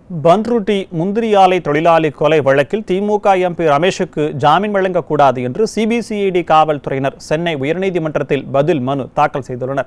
பன்ருட்டி முந்திரி ஆலை தொழிலாளி கொலை வழக்கில் திமுக எம்பி ரமேஷுக்கு ஜாமீன் வழங்கக்கூடாது என்று சிபிசிஐடி காவல்துறையினர் சென்னை உயர்நீதிமன்றத்தில் பதில் மனு தாக்கல் செய்துள்ளனர்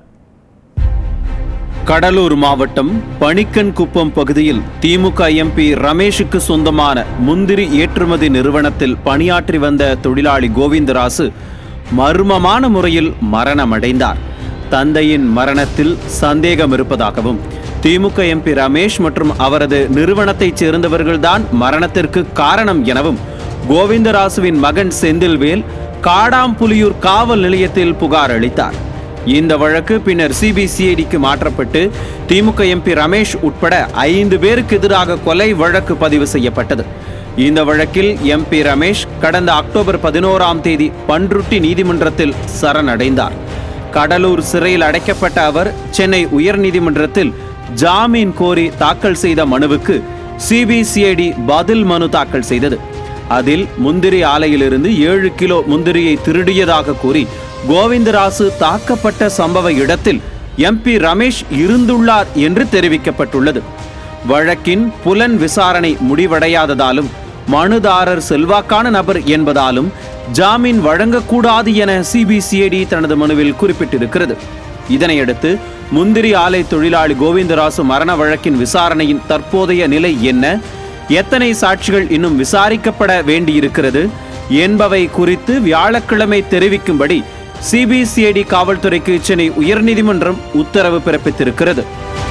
கடலூர் மாவட்டம் பணிக்கன்குப்பம் பகுதியில் திமுக எம்பி ரமேஷுக்கு சொந்தமான முந்திரி ஏற்றுமதி நிறுவனத்தில் பணியாற்றி வந்த தொழிலாளி கோவிந்தராசு மர்மமான முறையில் மரணமடைந்தார் தந்தையின் மரணத்தில் சந்தேகம் இருப்பதாகவும் திமுக எம்பி ரமேஷ் மற்றும் அவரது நிறுவனத்தைச் சேர்ந்தவர்கள்தான் மரணத்திற்கு காரணம் எனவும் கோவிந்தராசுவின் மகன் செந்தில்வேல் காடாம்புலியூர் காவல் நிலையத்தில் புகார் அளித்தார் இந்த வழக்கு பின்னர் சிபிசிஐடிக்கு மாற்றப்பட்டு திமுக எம்பி ரமேஷ் உட்பட ஐந்து பேருக்கு எதிராக கொலை வழக்கு பதிவு செய்யப்பட்டது இந்த வழக்கில் எம்பி ரமேஷ் கடந்த அக்டோபர் பதினோராம் தேதி பன்ருட்டி நீதிமன்றத்தில் சரணடைந்தார் கடலூர் சிறையில் அடைக்கப்பட்ட அவர் சென்னை உயர்நீதிமன்றத்தில் ஜாமீன் கோரி தாக்கல் செய்த மனுவுக்கு சிபிசிஐடி பதில் மனு தாக்கல் செய்தது அதில் முந்திரி ஆலையிலிருந்து ஏழு கிலோ முந்திரியை திருடியதாக கூறி கோவிந்தராசு தாக்கப்பட்ட சம்பவ இடத்தில் எம்பி ரமேஷ் இருந்துள்ளார் என்று தெரிவிக்கப்பட்டுள்ளது வழக்கின் புலன் விசாரணை முடிவடையாததாலும் மனுதாரர் செல்வாக்கான நபர் என்பதாலும் ஜாமீன் வழங்கக்கூடாது என சிபிசிஐடி தனது மனுவில் குறிப்பிட்டிருக்கிறது இதனையடுத்து முந்திரி ஆலை தொழிலாளி கோவிந்தராசு மரண வழக்கின் விசாரணையின் தற்போதைய நிலை என்ன எத்தனை சாட்சிகள் இன்னும் விசாரிக்கப்பட வேண்டியிருக்கிறது என்பவை குறித்து வியாழக்கிழமை தெரிவிக்கும்படி சிபிசிஐடி காவல்துறைக்கு சென்னை உயர்நீதிமன்றம் உத்தரவு பிறப்பித்திருக்கிறது